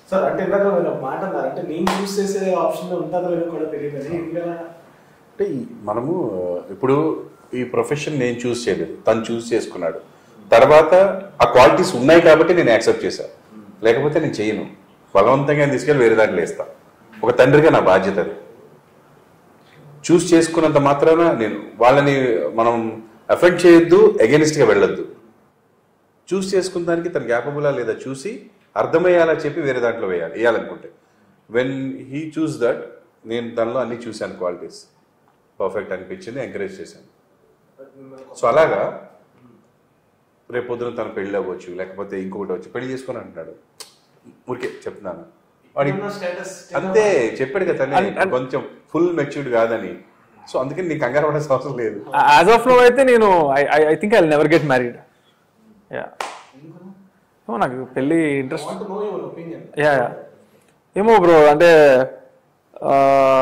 Sir అంటే ఇందాక మీరు ఒక మాట అన్నారు అంటే నేను చూస్ చేసే ఆప్షన్ ఉంటుందో లేదో కూడా తెలియదు అని ఇంకా అంటే ఈ మనము ఇప్పుడు ఈ ప్రొఫెషన్ నేను చూస్ చేయలేదు తను చూస్ చేసుకున్నాడు తర్వాత ఆ క్వాలిటీస్ ఉన్నాయి కాబట్టి నేను యాక్సెప్ట్ చేశాను లేకపోతే నేను చేయను బలవంతంగా నేను తీసుకెళ్ళి వేరే దాంట్లో వేస్తా ఒక తండ్రిగా నా బాధ్యత అది చూస్ చేసుకున్నంత మాత్రాన నేను వాళ్ళని మనం ఎఫెక్ట్ చేయొద్దు against గా వెళ్ళొద్దు చూస్ చేసుకున్న దానికి తన గ్యాపబులా లేదా చూసి అర్థమయ్యేలా చెప్పి వేరే దాంట్లో వేయాలి వేయాలనుకుంటే వెన్ హీ చూస్ దట్ నేను దానిలో అన్ని చూశాను క్వాలిటీస్ పర్ఫెక్ట్ అనిపించింది ఎంకరేజ్ చేశాను సో అలాగా రేపు పొద్దున తన పెళ్ళి అవ్వచ్చు లేకపోతే ఇంకొకటి అవ్వచ్చు పెళ్లి చేసుకొని అంటున్నాడు ఊరికే చెప్తున్నాను వాడి స్టేటస్ అంతే చెప్పాడు కదా తనే కొంచెం ఫుల్ మెచ్యూర్డ్ కాదని సో అందుకని నీకు కంగారు పడాల్సిన అవసరం లేదు యాజ్ ఆఫ్ నో అయితే నేను I I think I never get married yeah ఏమో నాకు పెళ్ళి interest want know your opinion yeah yeah ఏమో బ్రో అంటే ఆ,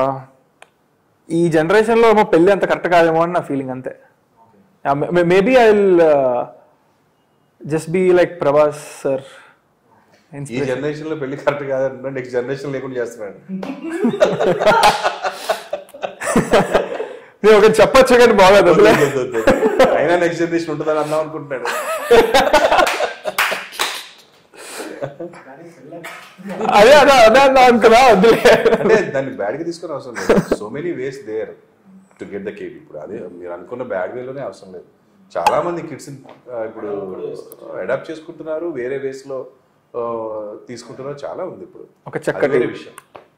ఈ జనరేషన్లో ఏమో పెళ్ళి అంత కరెక్ట్ కాదేమో అని నా ఫీలింగ్ అంతే maybe I will just be like Prabhas sir ఈ జనరేషన్ లో పెళ్లి కరెక్ట్ కాదంటే నెక్స్ట్ జనరేషన్ లేకుండా చేస్తున్నాడు నేను ఒకటి చెప్పొచ్చు కానీ బాగాదు అసలే వద్దు, వద్దు, వద్దు. అయినా నెక్స్ట్ జనరేషన్ ఉంటుందని అందాం అనుకుంటున్నాడు అదే అదే అదే అన్నా అనుకున్నా వద్దులే అంటే దాన్ని బ్యాడ్ గా తీసుకుని అవసరం లేదు so many ways there to get the cake ఇప్పుడు అదే మీరు అనుకున్న బ్యాడ్ వేలోనే అవసరం లేదు చాలా మంది కిడ్స్ ఇప్పుడు అడాప్ట్ చేసుకుంటున్నారు వేరే వేస్ లో ఆ, తీసుకుంటున్నారు చాలా ఉంది ఇప్పుడు ఒక అది చక్కటి వేరే విషయం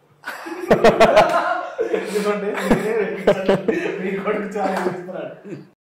ఎందుకంటే మీ కొడుకు చాలా ఇస్తున్నాడు